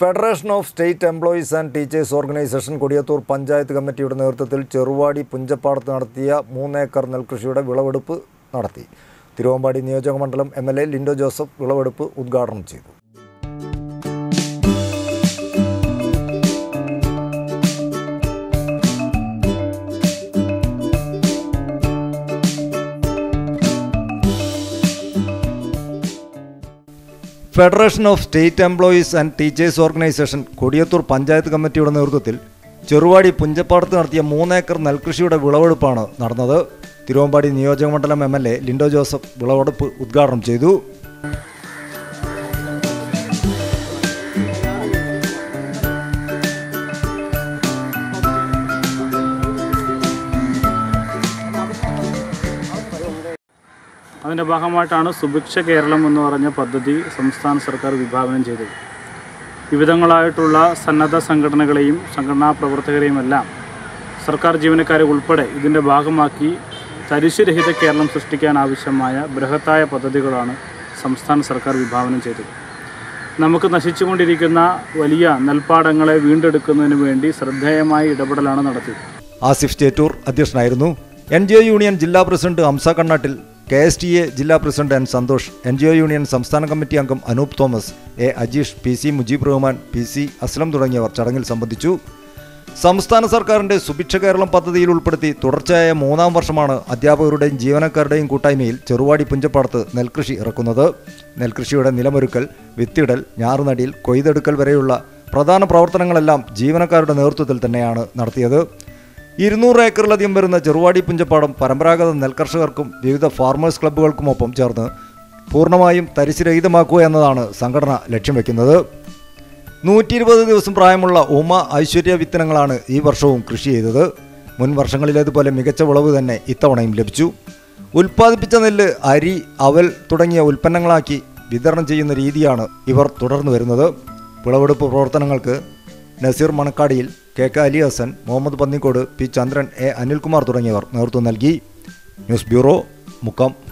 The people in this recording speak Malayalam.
federation of state employees and teachers organisation Kodiyathur panchayat കമ്മിറ്റിയുടെ നേതൃത്വത്തിൽ ചെറുവാടി പുഞ്ചപ്പാടത്ത് നടത്തിയ മൂന്നേക്കർ നെൽകൃഷിയുടെ വിളവെടുപ്പ് നടത്തി തിരുവമ്പാടി നിയോജക മണ്ഡലം M L A Lindo Joseph വിളവെടുപ്പ് ഉദ്ഘാടനം ചെയ്തു federation of state employees and teachers organisation Kodiyathur panchayat കമ്മിറ്റിയുടെ നേതൃത്വത്തിൽ ചെറുവാടി പുഞ്ചപ്പാടത്ത് നടത്തിയ മൂന്നേക്കർ നെൽകൃഷിയുടെ വിളവെടുപ്പാണ് നടന്നത് തിരുവമ്പാടി നിയോജക മണ്ഡലം M L A Lindo Joseph വിളവെടുപ്പ് ഉദ്ഘാടനം ചെയ്തു അതിൻ്റെ ഭാഗമായിട്ടാണ് സുഭിക്ഷ കേരളം എന്ന് പറഞ്ഞ പദ്ധതി സംസ്ഥാന സർക്കാർ വിഭാവനം ചെയ്തത് വിവിധങ്ങളായിട്ടുള്ള സന്നദ്ധ സംഘടനകളെയും സംഘടനാ പ്രവർത്തകരെയും എല്ലാം സർക്കാർ ജീവനക്കാരെ ഉൾപ്പെടെ ഇതിൻ്റെ ഭാഗമാക്കി തരിശുരഹിത കേരളം സൃഷ്ടിക്കാൻ ആവശ്യമായ ബൃഹത്തായ പദ്ധതികളാണ് സംസ്ഥാന സർക്കാർ വിഭാവനം ചെയ്തത് നമുക്ക് നശിച്ചുകൊണ്ടിരിക്കുന്ന വലിയ നെൽപ്പാടങ്ങളെ വീണ്ടെടുക്കുന്നതിന് വേണ്ടി ശ്രദ്ധേയമായ ഇടപെടലാണ് നടത്തിയത് ആസിഫ് ചേറ്റൂർ അധ്യക്ഷനായിരുന്നു എൻ ജി ഒ യൂണിയൻ ജില്ലാ president Hamsa Kannattil K S T A ജില്ലാ president N Santhosh N G O union സംസ്ഥാന കമ്മിറ്റി അംഗം Anoop Thomas A Ajeesh P C Mujeeb Rahman P C Aslam തുടങ്ങിയവർ ചടങ്ങിൽ സംബന്ധിച്ചു സംസ്ഥാന സർക്കാരിന്റെ സുഭിക്ഷ കേരളം പദ്ധതിയിൽ ഉൾപ്പെടുത്തി തുടർച്ചയായ മൂന്നാം വർഷമാണ് അധ്യാപകരുടെയും ജീവനക്കാരുടെയും കൂട്ടായ്മയിൽ ചെറുവാടി പുഞ്ചപ്പാടത്ത് നെൽകൃഷി ഇറക്കുന്നത് നെൽകൃഷിയുടെ നിലമൊരുക്കൽ വിത്തിടൽ ഞാറുനടിയിൽ കൊയ്തെടുക്കൽ വരെയുള്ള പ്രധാന പ്രവർത്തനങ്ങളെല്ലാം ജീവനക്കാരുടെ നേതൃത്വത്തിൽ തന്നെയാണ് നടത്തിയത് ഇരുന്നൂറ് ഏക്കറിലധികം വരുന്ന ചെറുവാടി പുഞ്ചപ്പാടം പരമ്പരാഗത നെൽകർഷകർക്കും വിവിധ ഫാർമേഴ്സ് ക്ലബ്ബുകൾക്കുമൊപ്പം ചേർന്ന് പൂർണ്ണമായും തരിശുരഹിതമാക്കുക എന്നതാണ് സംഘടന ലക്ഷ്യം വെക്കുന്നത് നൂറ്റി ഇരുപത് ദിവസം പ്രായമുള്ള ഉമ ഐശ്വര്യ വിത്തനങ്ങളാണ് ഈ വർഷവും കൃഷി ചെയ്തത് മുൻ വർഷങ്ങളിലേതുപോലെ മികച്ച വിളവ് തന്നെ ഇത്തവണയും ലഭിച്ചു ഉൽപ്പാദിപ്പിച്ച നെല്ല് അരി അവൽ തുടങ്ങിയ ഉൽപ്പന്നങ്ങളാക്കി വിതരണം ചെയ്യുന്ന രീതിയാണ് ഇവർ തുടർന്നു വരുന്നത് വിളവെടുപ്പ് പ്രവർത്തനങ്ങൾക്ക് Naseer Manakkadiyil K K Ali Hasan Muhammad Pannikode P Chandran A Anilkumar തുടങ്ങിയവർ നേതൃത്വം നൽകി ന്യൂസ് ബ്യൂറോ മുക്കം